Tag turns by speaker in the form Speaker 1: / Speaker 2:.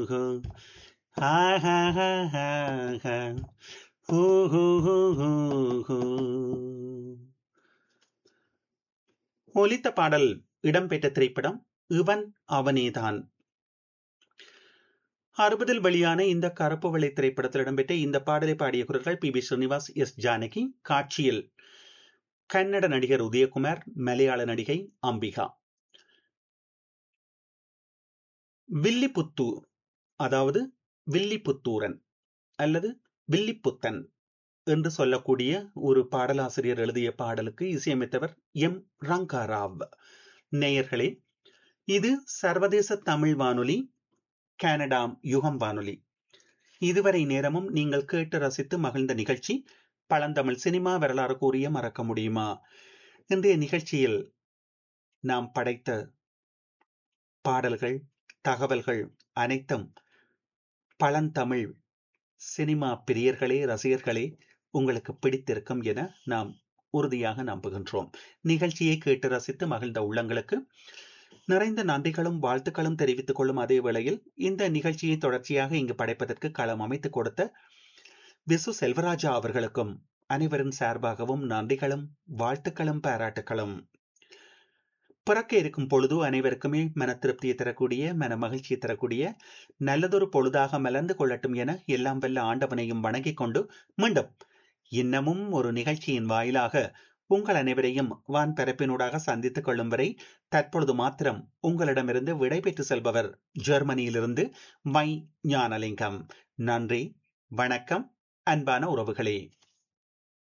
Speaker 1: who ஹா ஹா ஹா ஹா ஹா ஹூ ஹூ ஹூ ஹூ ஹூ ஒலித்த பாடல் இடம்பெற்ற திரைப்படம் இவன் அவனேதான் அறுபதில் வெளியான இந்த கருப்பு வெள்ளை திரைப்படத்தில் இடம்பெற்ற இந்த பாடலை பாடிய குரல்கள் P B Srinivas S Janaki காட்சியில் கன்னட நடிகர் உதயகுமார் மலையாள நடிகை அம்பிகா வில்லிபுத்தூர் அதாவது வில்லிபுத்தூரன் அல்லது வில்லிப்புத்தன் என்று சொல்லக்கூடிய ஒரு பாடலாசிரியர் எழுதிய பாடலுக்கு இசையமைத்தவர் எம் ரங்காராவ் நேயர்களே இது சர்வதேச தமிழ் வானொலி கனடாம் யுகம் வானொலி இதுவரை நேரமும் நீங்கள் கேட்டு ரசித்து மகிழ்ந்த நிகழ்ச்சி பழந்தமிழ் சினிமா வரலாறு கூறிய மறக்க முடியுமா இன்றைய நிகழ்ச்சியில் நாம் படைத்த பாடல்கள் தகவல்கள் அனைத்தும் பழந்தமிழ் சினிமா பிரியர்களே ரசிகர்களே உங்களுக்கு பிடித்திருக்கும் என நாம் உறுதியாக நம்புகின்றோம் நிகழ்ச்சியை கேட்டு ரசித்து மகிழ்ந்த உள்ளங்களுக்கு நிறைந்த நன்றிகளும் வாழ்த்துக்களும் தெரிவித்துக் கொள்ளும் அதே வேளையில் இந்த நிகழ்ச்சியை தொடர்ச்சியாக இங்கு படைப்பதற்கு களம் அமைத்துக் கொடுத்த விசு செல்வராஜா அவர்களுக்கும் அனைவரின் சார்பாகவும் நன்றிகளும் வாழ்த்துக்களும் பாராட்டுகளும் பிறக்க இருக்கும் பொழுது அனைவருக்குமே மன திருப்தியை தரக்கூடிய மன மகிழ்ச்சியை தரக்கூடிய நல்லதொரு பொழுதாக மலர்ந்து கொள்ளட்டும் என எல்லாம் வல்ல ஆண்டவனையும் வணங்கிக் கொண்டு மீண்டும் இன்னமும் ஒரு நிகழ்ச்சியின் வாயிலாக உங்கள் அனைவரையும் வான் பரப்பினூடாக சந்தித்துக் கொள்ளும் வரை தற்பொழுது மாத்திரம் உங்களிடமிருந்து விடைபெற்று செல்பவர் ஜெர்மனியிலிருந்து மை ஞானலிங்கம் நன்றி வணக்கம் அன்பான உறவுகளே